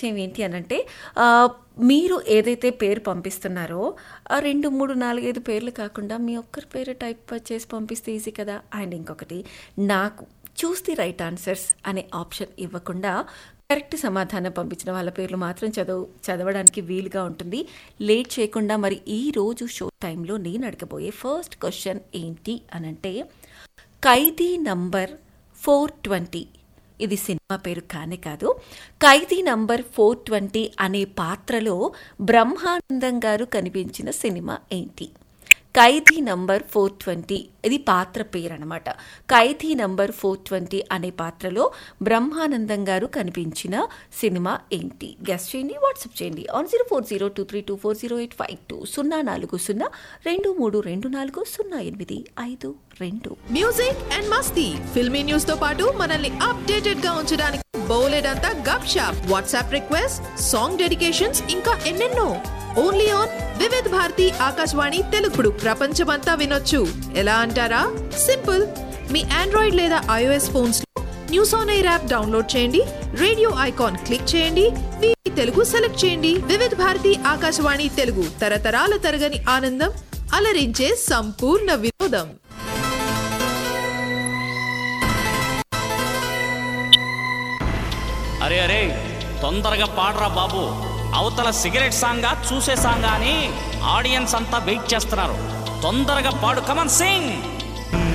విషయం ఏంటి అనంటే ఆ, మీరు ఏదైతే పేరు పంపిస్తున్నారో ఆ రెండు మూడు నాలుగైదు పేర్లు కాకుండా మీ ఒక్కరి పేరు టైప్ చేసి పంపిస్తే ఈజీ కదా అండ్ ఇంకొకటి నాకు చూస్ ది రైట్ ఆన్సర్స్ అనే ఆప్షన్ ఇవ్వకుండా కరెక్ట్ సమాధానం పంపించిన వాళ్ళ పేర్లు మాత్రం చదువు చదవడానికి వీలుగా ఉంటుంది లేట్ చేయకుండా మరి ఈ రోజు షో టైంలో నేను అడగబోయే ఫస్ట్ క్వశ్చన్ ఏంటి అనంటే ఖైదీ నంబర్ ఫోర్ ట్వంటీ ఇది సినిమా పేరు కానే కాదు ఖైదీ నంబర్ ఫోర్ ట్వంటీ అనే పాత్రలో బ్రహ్మానందం గారు కనిపించిన సినిమా ఏంటి ఖైదీ నంబర్ ఫోర్ ట్వంటీ ఇది పాత్ర పేరు అనమాట ఖైదీ నంబర్ ఫోర్ ట్వంటీ అనే పాత్రలో బ్రహ్మానందం గారు కనిపించిన సినిమా ఏంటి గెస్ట్ చేయండి వాట్సాప్ చేయండి on zero four zero two three two four zero eight five two సున్నా నాలుగు సున్నా రెండు మూడు రెండు నాలుగు సున్నా ఎనిమిది ఐదు రెండు మ్యూజిక్ అండ్ మస్తీ ఫిల్మీ న్యూస్ తో పాటు మనల్ని అప్డేటెడ్ గా ఉంచడానికి బౌలెడంతా గప్ షాప్ వాట్సాప్ రిక్వెస్ట్ సాంగ్ డెడికేషన్స్ ఇంకా ఎన్నెన్నో ఓన్లీ ఆన్ వివిధ్ భారతి ఆకాశవాణి తెలుగుడు ప్రపంచమంతా వినొచ్చు ఎలా అంటారా సింపుల్ మీ ఆండ్రాయిడ్ లేదా ఐఓఎస్ ఫోన్స్ లో news on air app download చేయండి రేడియో ఐకాన్ క్లిక్ చేయండి వీటి తెలుగు సెలెక్ట్ చేయండి వివిధ భారతి ఆకాశవాణి తెలుగు తరతరాల తరగని ఆనందం అలరించే సంపూర్ణ వినోదం అరే అరే తొందరగా పాడరా బాబు అవతల సిగరెట్ సాంగా చూసే సాంగా అని ఆడియన్స్ అంతా వెయిట్ చేస్తున్నారు తొందరగా పాడు కమన్ సింగ్